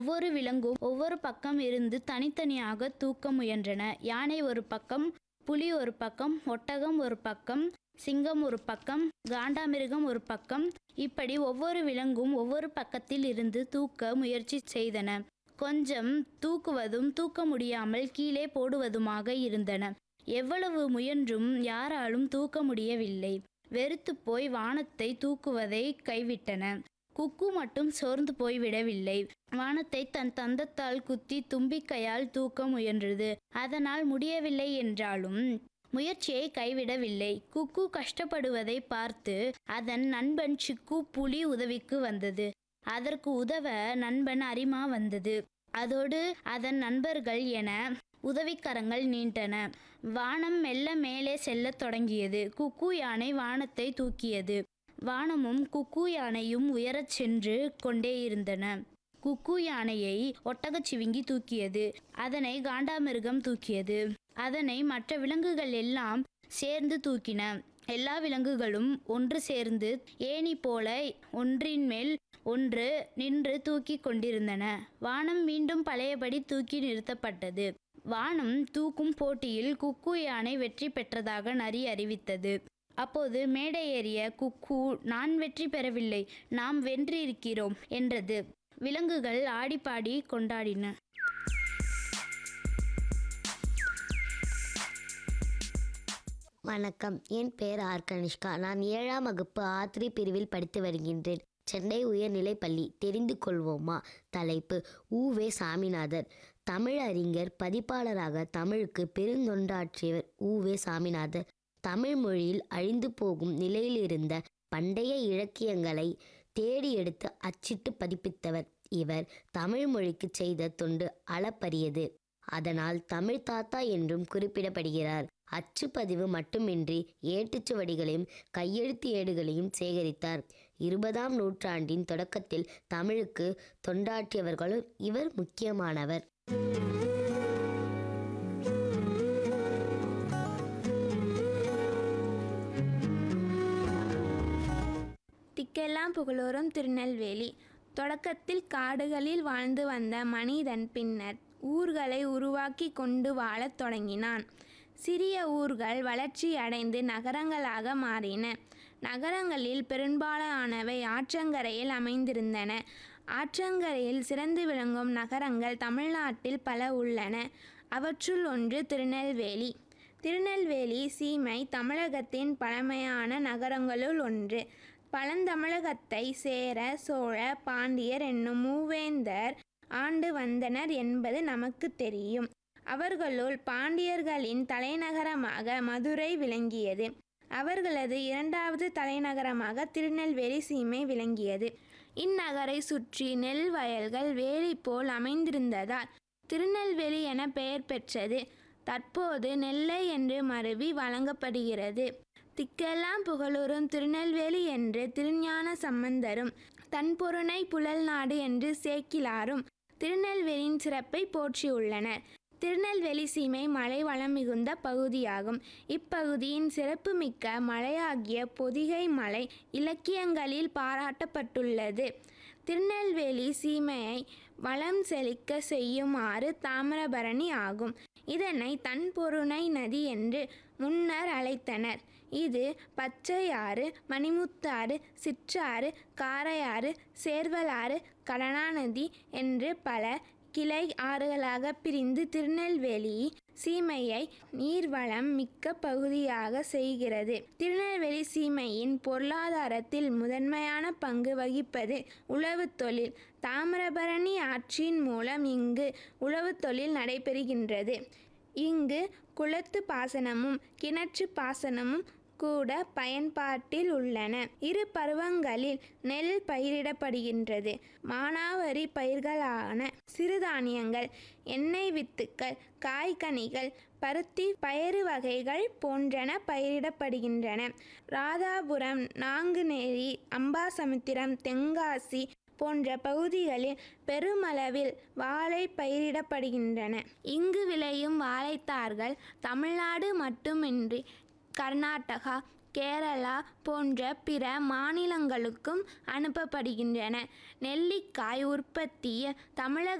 ஒவ்வொரு விலங்கும் ஒவ்வொரு பக்கம் இருந்து தனித்தனியாக தூக்க முயன்றன யானை ஒரு பக்கம் புலி ஒரு பக்கம் ஒட்டகம் ஒரு பக்கம் சிங்கம் ஒரு பக்கம் காண்டாமிருகம் ஒரு பக்கம் இப்படி ஒவ்வொரு விலங்கும் ஒவ்வொரு பக்கத்தில் இருந்து தூக்க முயற்சி செய்தன கொஞ்சம் தூக்குவதும் தூக்க முடியாமல் கீழே போடுவதுமாக இருந்தன எவ்வளவு முயன்றும் யாராலும் தூக்க முடியவில்லை வெறுத்துப் போய் வானத்தை தூக்குவதை கைவிட்டன குக்கு மட்டும் சோர்ந்து போய்விடவில்லை வானத்தை தன் தந்தத்தால் குத்தி தும்பிக்கையால் தூக்க முயன்றது அதனால் முடியவில்லை என்றாலும் முயற்சியை கைவிடவில்லை குக்கு கஷ்டப்படுவதை பார்த்து அதன் நண்பன் சிக்கு புலி உதவிக்கு வந்தது அதற்கு உதவ நண்பன் அரிமா வந்தது அதோடு அதன் நண்பர்கள் என உதவிக்கரங்கள் நீண்டன வானம் மெல்ல மேலே செல்லத் தொடங்கியது குக்கு யானை வானத்தை தூக்கியது வானமும் குக்கு யானையும் உயரச் சென்று கொண்டே இருந்தன குக்கு யானையை ஒட்டகச் சிவிங்கி தூக்கியது அதனை காண்டாமிருகம் தூக்கியது அதனை மற்ற விலங்குகள் எல்லாம் சேர்ந்து தூக்கின எல்லா விலங்குகளும் ஒன்று சேர்ந்து ஏணி போல ஒன்றின் மேல் ஒன்று நின்று தூக்கி கொண்டிருந்தன வானம் மீண்டும் பழையபடி தூக்கி நிறுத்தப்பட்டது வானம் தூக்கும் போட்டியில் குக்கு யானை வெற்றி பெற்றதாக நரி அறிவித்தது அப்போது மேடை ஏறிய குக்கு நான் வெற்றி பெறவில்லை நாம் வென்றிருக்கிறோம் என்றது விலங்குகள் ஆடிப்பாடி கொண்டாடின வணக்கம் என் பெயர் ஆர் கனிஷ்கா நான் ஏழாம் வகுப்பு ஆத்ரி பிரிவில் படித்து வருகின்றேன் சென்னை உயர்நிலைப் பள்ளி தெரிந்து கொள்வோமா தலைப்பு உவே சாமிநாதர் தமிழ் அறிஞர் பதிப்பாளராக தமிழுக்கு பெருந்தொண்டாற்றியவர் உவே சாமிநாதர் தமிழ் மொழியில் அழிந்து போகும் நிலையில் இருந்த பண்டைய இலக்கியங்களை தேடி எடுத்து அச்சிட்டு பதிப்பித்தவர் இவர் தமிழ் மொழிக்கு செய்த தொண்டு அளப்பரியது அதனால் தமிழ் தாத்தா என்றும் குறிப்பிடப்படுகிறார் அச்சுப்பதிவு மட்டுமின்றி ஏட்டுச்சுவடிகளையும் கையெழுத்து ஏடுகளையும் சேகரித்தார் இருபதாம் நூற்றாண்டின் தொடக்கத்தில் தமிழுக்கு தொண்டாற்றியவர்களுள் இவர் முக்கியமானவர் திக்கெல்லாம் புகழோரும் திருநெல்வேலி தொடக்கத்தில் காடுகளில் வாழ்ந்து வந்த மனிதன் பின்னர் ஊர்களை உருவாக்கி கொண்டு வாழத் தொடங்கினான் சிறிய ஊர்கள் வளர்ச்சி அடைந்து நகரங்களாக மாறின நகரங்களில் பெரும்பாலானவை ஆற்றங்கரையில் அமைந்திருந்தன ஆற்றங்கரையில் சிறந்து விளங்கும் நகரங்கள் தமிழ்நாட்டில் பல உள்ளன அவற்றுள் ஒன்று திருநெல்வேலி திருநெல்வேலி சீமை தமிழகத்தின் பழமையான நகரங்களுள் ஒன்று பழந்தமிழகத்தை சேர சோழ பாண்டியர் என்னும் மூவேந்தர் ஆண்டு வந்தனர் என்பது நமக்கு தெரியும் அவர்களுள் பாண்டியர்களின் தலைநகரமாக மதுரை விளங்கியது அவர்களது இரண்டாவது தலைநகரமாக திருநெல்வேலி சீமை விளங்கியது இந்நகரை சுற்றி நெல் வயல்கள் வேலி போல் அமைந்திருந்ததால் திருநெல்வேலி என பெயர் பெற்றது தற்போது நெல்லை என்று மருவி வழங்கப்படுகிறது திக்கெல்லாம் புகழூரும் திருநெல்வேலி என்று திருஞான சம்பந்தரும் தன்பொருணை புழல் நாடு என்று சேக்கிலாரும் திருநெல்வேலியின் சிறப்பை போற்றியுள்ளனர் திருநெல்வேலி சீமை மலை வளம் மிகுந்த பகுதியாகும் இப்பகுதியின் சிறப்புமிக்க மலையாகிய பொதிகை மலை இலக்கியங்களில் பாராட்டப்பட்டுள்ளது திருநெல்வேலி சீமையை வளம் செழிக்க செய்யுமாறு தாமிரபரணி ஆகும் இதனை தன்பொருணை நதி என்று முன்னர் அழைத்தனர் இது பச்சையாறு மணிமுத்தாறு சிற்றாறு காரையாறு சேர்வலாறு கடனாநதி என்று பல கிளை ஆறுகளாக பிரிந்து திருநெல்வேலி சீமையை நீர்வளம் மிக்க பகுதியாக செய்கிறது திருநெல்வேலி சீமையின் பொருளாதாரத்தில் முதன்மையான பங்கு வகிப்பது உழவுத் தொழில் தாமிரபரணி ஆற்றின் மூலம் இங்கு உழவுத் தொழில் நடைபெறுகின்றது இங்கு குளத்து பாசனமும் கிணற்று பாசனமும் கூட பயன்பாட்டில் உள்ளன இரு பருவங்களில் நெல் பயிரிடப்படுகின்றது மானாவரி பயிர்களான சிறுதானியங்கள் எண்ணெய் வித்துக்கள் காய்கனிகள் பருத்தி பயறு வகைகள் போன்றன பயிரிடப்படுகின்றன ராதாபுரம் நாங்குநேரி அம்பாசமுத்திரம் தென்காசி போன்ற பகுதிகளில் பெருமளவில் வாழை பயிரிடப்படுகின்றன இங்கு விளையும் வாழைத்தார்கள் தமிழ்நாடு மட்டுமின்றி கர்நாடகா கேரளா போன்ற பிற மாநிலங்களுக்கும் அனுப்பப்படுகின்றன நெல்லிக்காய் உற்பத்தி தமிழக